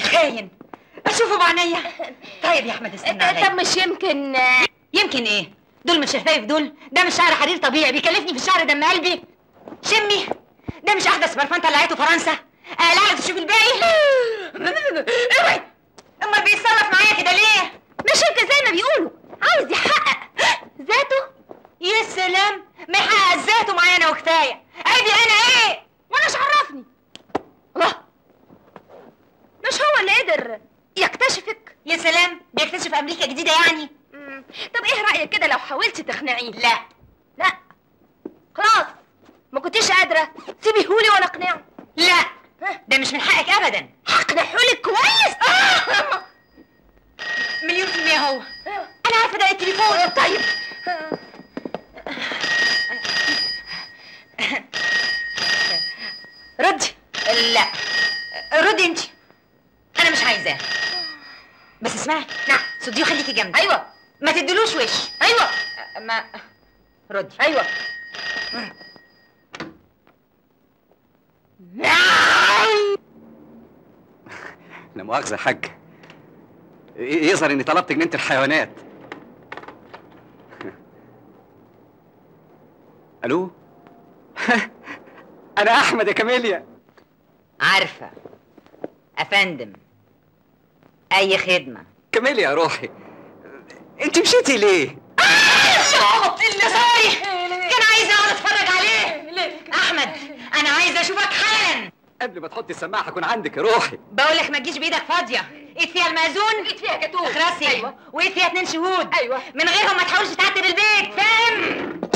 خاين اشوفه بعينيا طيب يا احمد استنى عليا طب مش يمكن يمكن ايه دول مش شفايف دول ده مش شعر حرير طبيعي بيكلفني في الشعر دم قلبي شمي ده مش احدث برفان طلعته فرنسا آه لا تشوف الباقي اوعي امال بيتصرف معايا كده ليه مش يمكن زي ما بيقولوا عاوز يحقق ذاته يا سلام ما يحقق ذاته معايا انا وكفايه ادي انا ايه وانا مش عرفني الله مش هو اللي قدر يكتشفك يا سلام بيكتشف امريكا جديده يعني مم. طب ايه رايك كده لو حاولتي تقنعيه لا لا خلاص ما كنتيش قادره سيبيهولي وانا اقنعه لا ده مش من حقك ابدا هقنعهولك كويس آه! مليون في المية هو انا عارفه ده التليفون طيب ردي لا ردي انت انا مش عايزاه بس اسمعي نعم صديه خليكي جنبي ايوه ما تدلوش وش ايوه ما ردي ايوه لا مؤاخذة يا حاج ي- يظهر اني طلبت جنينة الحيوانات الو انا احمد يا كاميليا عارفه افندم اي خدمه كاميليا يا روحي انت مشيتي ليه الشعط اللي صايح كان عايز اقعد اتفرج عليه احمد انا عايز اشوفك حالا قبل ما تحطي السماعة هكون عندك يا روحي بقول لك ما تجيش بايدك فاضيه ايد فيها المأذون ايد فيها جاتوه اخرسي ايوه وايد فيها اتنين شهود ايوه من غيرهم ما تحاولش تعتب البيت فاهم